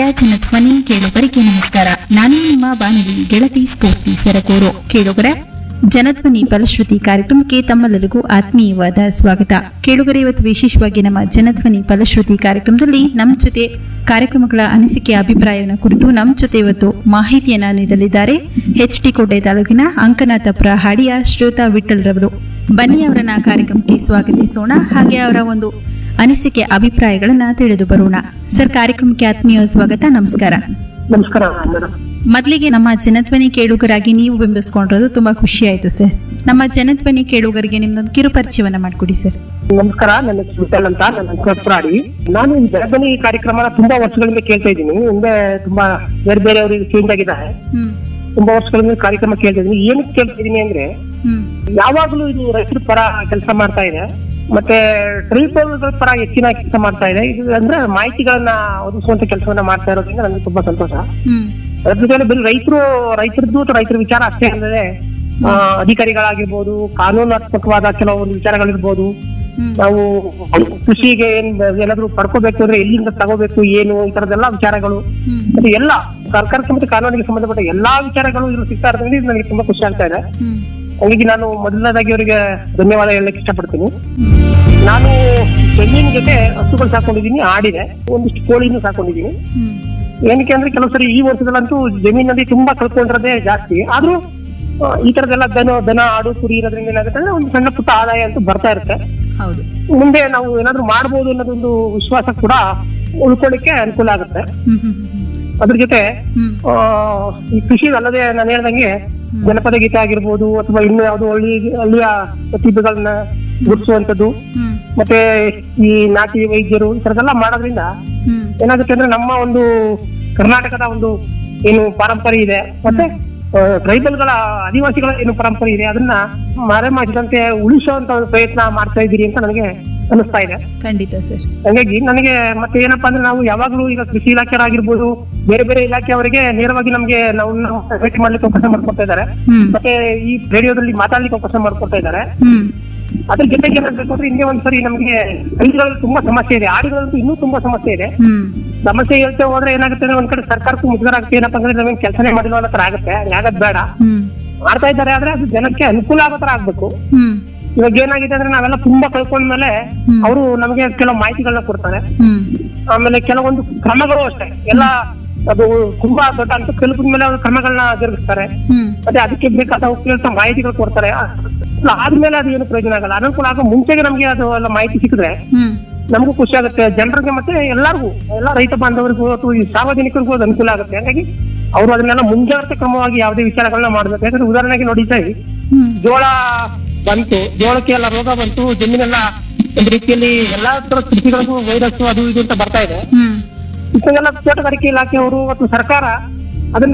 ಜನಧ್ವನಿ ಕೇಳುಗರಿಗೆ ನಮಸ್ಕಾರ ನಾನು ನಿಮ್ಮ ಬಾನುಲಿ ಗೆಳತಿ ಸ್ಫೂರ್ತಿ ಸೆರಗೂರು ಕೇಳುಗರ ಜನಧ್ವನಿ ಫಲಶ್ರುತಿ ಕಾರ್ಯಕ್ರಮಕ್ಕೆ ತಮ್ಮೆಲ್ಲರಿಗೂ ಆತ್ಮೀಯವಾದ ಸ್ವಾಗತ ಕೇಳುಗರೆ ಇವತ್ತು ವಿಶೇಷವಾಗಿ ನಮ್ಮ ಜನಧ್ವನಿ ಫಲಶ್ರುತಿ ಕಾರ್ಯಕ್ರಮದಲ್ಲಿ ನಮ್ಮ ಜೊತೆ ಕಾರ್ಯಕ್ರಮಗಳ ಅನಿಸಿಕೆ ಅಭಿಪ್ರಾಯವನ್ನು ಕುರಿತು ನಮ್ಮ ಜೊತೆ ಇವತ್ತು ಮಾಹಿತಿಯನ್ನ ನೀಡಲಿದ್ದಾರೆ ಎಚ್ ಟಿ ಕೋಟೆ ತಾಲೂಕಿನ ಅಂಕನಾಥಪುರ ಹಾಡಿಯ ಶ್ರೋತಾ ವಿಠಲ್ರವರು ಬನ್ನಿ ಅವರನ್ನ ಕಾರ್ಯಕ್ರಮಕ್ಕೆ ಸ್ವಾಗತಿಸೋಣ ಹಾಗೆ ಅವರ ಒಂದು ಅನಿಸಿಕೆ ಅಭಿಪ್ರಾಯಗಳನ್ನ ತಿಳಿದು ಬರೋಣ ಸರ್ ಕಾರ್ಯಕ್ರಮಕ್ಕೆ ಆತ್ಮೀಯ ಸ್ವಾಗತ ನಮಸ್ಕಾರ ನಮಸ್ಕಾರ ಮೇಡಮ್ ಮೊದಲಿಗೆ ನಮ್ಮ ಜನಧ್ವನಿ ಕೇಳುಗರಾಗಿ ನೀವು ಬಿಂಬಿಸ್ಕೊಂಡಿರೋದು ತುಂಬಾ ಖುಷಿ ಆಯ್ತು ಸರ್ ನಮ್ಮ ಜನಧ್ವನಿ ಕೇಳುಗರಿಗೆ ನಿಮ್ದೊಂದು ಕಿರು ಪರಿಚಯವನ್ನ ಮಾಡಿಕೊಡಿ ಸರ್ ನಮಸ್ಕಾರ ನನ್ನ ಹೆಸರು ವಿಠಲ್ ಅಂತ ನನ್ನ ಕಸ್ಪುರಾಡಿ ನಾನು ಈ ಬೆಳಗನಿ ಕಾರ್ಯಕ್ರಮನ ತುಂಬಾ ವರ್ಷಗಳಿಂದ ಕೇಳ್ತಾ ಇದ್ದೀನಿ ಹಿಂದೆ ತುಂಬಾ ಬೇರೆ ಬೇರೆಯವರಿಗೆ ಚೇಂಜ್ ಆಗಿದ್ದಾರೆ ಹ್ಮ್ ತುಂಬಾ ವರ್ಷಗಳಿಂದ ಕಾರ್ಯಕ್ರಮ ಕೇಳ್ತಾ ಇದ್ದೀನಿ ಏನಕ್ಕೆ ಕೇಳ್ತಾ ಇದ್ದೀನಿ ಅಂದ್ರೆ ಹ್ಮ್ ಯಾವಾಗ್ಲೂ ಇದು ರೈತರ ಪರ ಕೆಲಸ ಮಾಡ್ತಾ ಇದೆ ಮತ್ತೆ ರೈತರ ಪರ ಹೆಚ್ಚಿನ ಕೆಲಸ ಮಾಡ್ತಾ ಇದೆ ಇದು ಅಂದ್ರೆ ಮಾಹಿತಿಗಳನ್ನ ಒದಗಿಸುವಂತ ಕೆಲಸವನ್ನ ಮಾಡ್ತಾ ಇರೋದ್ರಿಂದ ನನಗೆ ತುಂಬಾ ಸಂತೋಷ ಹ್ಮ್ ಅದ್ರ ಜೊತೆ ಬರೀ ರೈತರು ರೈತರದ್ದು ಅಥವಾ ರೈತರ ವಿಚಾರ ಅಷ್ಟೇ ಅಲ್ಲದೆ ಆ, ಅಧಿಕಾರಿಗಳಾಗಿರ್ಬೋದು ಕಾನೂನಾತ್ಮಕವಾದ ಕೆಲವೊಂದು ವಿಚಾರಗಳಿರ್ಬೋದು ಹ್ಮ್ ನಾವು ಕೃಷಿಗೆ ಏನ್ ಏನಾದ್ರು ಪಡ್ಕೋಬೇಕು ಅಂದ್ರೆ ಎಲ್ಲಿಂದ ತಗೋಬೇಕು ಏನು ಈ ತರದೆಲ್ಲ ವಿಚಾರಗಳು ಹ್ಮ್ ಮತ್ತೆ ಎಲ್ಲ ಸರ್ಕಾರಕ್ಕೆ ಮತ್ತೆ ಕಾನೂನಿಗೆ ಸಂಬಂಧಪಟ್ಟ ಎಲ್ಲಾ ವಿಚಾರಗಳು ಇಲ್ಲಿ ಸಿಗ್ತಾ ಇರೋದ್ರಿಂದ ಇದು ನನಗೆ ತುಂಬಾ ಖುಷಿ ಆಗ್ತಾ ಇದೆ ಹ್ಮ್ ಹಾಗಾಗಿ ನಾನು ಮೊದಲನೇದಾಗಿ ಅವರಿಗೆ ಧನ್ಯವಾದ ಹೇಳಕ್ ಇಷ್ಟಪಡ್ತೀನಿ ಹ್ಮ್ ನಾನು ತೆಂಗಿನ ಜೊತೆ ಹಸುಗಳು ಸಾಕೊಂಡಿದ್ದೀನಿ ಆಡಿದೆ ಒಂದಿಷ್ಟು ಕೋಳಿನೂ ಸಾಕೊಂಡಿದ್ದೀನಿ ಹ್ಮ್ ಏನಕ್ಕೆ ಅಂದ್ರೆ ಕೆಲವು ಸರಿ ಈ ವರ್ಷದಲ್ಲಂತೂ ಜಮೀನಲ್ಲಿ ತುಂಬಾ ಕಳ್ಕೊಂಡಿರೋದೇ ಜಾಸ್ತಿ ಆದ್ರೂ ಆ, ಈ ತರದೆಲ್ಲ ದನ ದನ ಆಡು ಕುರಿ ಇರೋದ್ರಿಂದ ಏನಾಗುತ್ತೆ ಅಂದ್ರೆ ಒಂದು ಸಣ್ಣ ಪುಟ್ಟ ಆದಾಯ ಅಂತೂ ಬರ್ತಾ ಇರುತ್ತೆ ಹೌದು ಮುಂದೆ ನಾವು ಏನಾದ್ರು ಮಾಡ್ಬೋದು ಅನ್ನೋದೊಂದು ವಿಶ್ವಾಸ ಕೂಡ ಉಳ್ಕೊಳ್ಳಿಕ್ಕೆ ಅನುಕೂಲ ಆಗುತ್ತೆ ಹ್ಮ್ ಹ್ಮ್ ಹ್ಮ್ ಅದ್ರ ಜೊತೆ ಹ್ಮ್ ಆ, ಈ ಕೃಷಿ ಅಲ್ಲದೆ ನಾನು ಹೇಳ್ದಂಗೆ ಜನಪದ ಗೀತೆ ಆಗಿರ್ಬೋದು ಅಥವಾ ಇನ್ನು ಯಾವ್ದು ಹಳ್ಳಿ ಹಳ್ಳಿಯ ಪ್ರತಿಭೆಗಳನ್ನ ಗುರುತಿಸುವಂತದ್ದು ಹ್ಮ್ ಮತ್ತೆ ಈ ನಾಟಿ ವೈದ್ಯರು ಈ ತರದೆಲ್ಲ ಮಾಡೋದ್ರಿಂದ ಹ್ಮ್ ಏನಾಗುತ್ತೆ ಅಂದ್ರೆ ನಮ್ಮ ಒಂದು ಕರ್ನಾಟಕದ ಒಂದು ಏನು ಪರಂಪರೆ ಇದೆ ಮತ್ತೆ ಟ್ರೈಬಲ್ಗಳ ಆದಿವಾಸಿಗಳ ಏನು ಪರಂಪರೆ ಇದೆ ಅದನ್ನ ಮರೆಮಾಚಿದಂತೆ ಉಳಿಸುವಂತ ಒಂದು ಪ್ರಯತ್ನ ಮಾಡ್ತಾ ಇದ್ದೀರಿ ಅಂತ ನನಗೆ ಅನಿಸ್ತಾ ಇದೆ ಖಂಡಿತ ಸರ್ ಹಂಗಾಗಿ ನನಗೆ ಮತ್ತೆ ಏನಪ್ಪಾ ಅಂದ್ರೆ ನಾವು ಯಾವಾಗ್ಲೂ ಈಗ ಕೃಷಿ ಇಲಾಖೆಯವರಾಗಿರ್ಬೋದು ಬೇರೆ ಬೇರೆ ಇಲಾಖೆಯವರಿಗೆ ನೇರವಾಗಿ ನಮ್ಗೆ ನಾವು ನಾವು ಭೇಟಿ ಮಾಡ್ಲಿಕ್ಕೆ ಅವಕಾಶ ಮಾಡ್ಕೊಡ್ತಾ ಇದ್ದಾರೆ ಹ್ಮ್ ಮತ್ತೆ ಈ ರೇಡಿಯೋದಲ್ಲಿ ಮಾತಾಡ್ಲಿಕ್ಕೆ ಅವಕಾಶ ಮಾಡ್ಕೊಡ್ತಾ ಇದ್ದಾರೆ ಹ್ಮ್ ಅದ್ರ ಜೊತೆಗೆ ಏನಾಗ್ಬೇಕು ಅಂದ್ರೆ ಹಿಂದೆ ಒಂದ್ಸರಿ ನಮ್ಗೆ ಹಳ್ಳಿಗಳಲ್ಲಿ ತುಂಬಾ ಸಮಸ್ಯೆ ಇದೆ ಆಡಿಗಳಂತೂ ಇನ್ನೂ ತುಂಬಾ ಸಮಸ್ಯೆ ಇದೆ ಹ್ಮ್ ಸಮಸ್ಯೆ ಹೇಳ್ತಾ ಹೋದ್ರೆ ಏನಾಗುತ್ತೆ ಅಂದ್ರೆ ಒಂದ್ ಕಡೆ ಸರ್ಕಾರಕ್ಕೂ ಮುಜುಗರ ಆಗುತ್ತೆ ಏನಪ್ಪಾ ಅಂದ್ರೆ ನಾವೇನ್ ಕೆಲಸನೇ ಮಾಡಿಲ್ಲ ಅನ್ನೋ ತರ ಆಗುತ್ತೆ ಹಂಗಾಗದ್ ಬೇಡ ಹ್ಮ್ ಮಾಡ್ತಾ ಇದ್ದಾರೆ ಆದ್ರೆ ಅದು ಜನಕ್ಕೆ ಅನುಕೂಲ ಆಗೋ ತರ ಆಗ್ಬೇಕು ಹ್ಮ್ ಇವಾಗ ಏನಾಗಿದೆ ಅಂದ್ರೆ ನಾವೆಲ್ಲ ತುಂಬಾ ಕಳ್ಕೊಂಡ್ಮೇಲೆ ಹ್ಮ್. ಅವರು ನಮಗೆ ಕೆಲವು ಮಾಹಿತಿಗಳನ್ನ ಕೊಡ್ತಾರೆ ಹ್ಮ್ ಆಮೇಲೆ ಕೆಲವೊಂದು ಕ್ರಮಗಳು ಅಷ್ಟೇ ಎಲ್ಲ ಅದು ತುಂಬಾ ದೊಡ್ಡ ಅಂತ ತಲುಪಿದ ಮೇಲೆ ಅವ್ರು ಕ್ರಮಗಳನ್ನ ಜರುಗಿಸ್ತಾರೆ ಹ್ಮ್ ಮತ್ತೆ ಅದಕ್ಕೆ ಬೇಕಾದ ಉಪಯುಕ್ತ ಮಾಹಿತಿಗಳು ಕೊಡ್ತಾರೆ ಅದ್ ಆದ್ಮೇಲೆ ಅದು ಏನು ಪ್ರಯೋಜನ ಆಗಲ್ಲ ಅನುಕೂಲ ಆಗೋ ಮುಂಚೆಗೆ ನಮ್ಗೆ ಅದು ಎಲ್ಲ ಮಾಹಿತಿ ಸಿಕ್ಕಿದ್ರೆ ಹ್ಮ್ ನಮಗೂ ಖುಷಿ ಆಗುತ್ತೆ ಜನರಿಗೆ ಮತ್ತೆ ಎಲ್ಲರಿಗೂ ಎಲ್ಲ ರೈತ ಬಾಂಧವರಿಗೂ ಅಥವಾ ಈ ಸಾರ್ವಜನಿಕರಿಗೂ ಅದು ಅನುಕೂಲ ಆಗುತ್ತೆ ಹಾಗಾಗಿ ಅವರು ಅದನ್ನೆಲ್ಲ ಮುಂಜಾಗ್ರತೆ ಕ್ರಮವಾಗಿ ಯಾವುದೇ ವಿಚಾರಗಳನ್ನ ಮಾಡ್ಬೇಕು ಯಾಕಂದ್ರೆ ಉದಾಹರಣೆಗೆ ನೋಡಿದ್ರೆ ಹ್ಮ್ ಜೋಳ ಬಂತು ಜೋಳಕ್ಕೆ ಎಲ್ಲ ರೋಗ ಬಂತು ಜಮೀನೆಲ್ಲ ಒಂದು ರೀತಿಯಲ್ಲಿ ಎಲ್ಲಾ ತರ ಕೃಷಿಗಳಿಗೂ ವೈರಸ್ ಅದು ಇದು ಅಂತ ಬರ್ತಾ ಇದೆ ಹ್ಮ್ ಇದನ್ನೆಲ್ಲ ತೋಟಗಾರಿಕೆ ಇಲಾಖೆಯವರು ಮತ್ತು ಸರ್ಕಾರ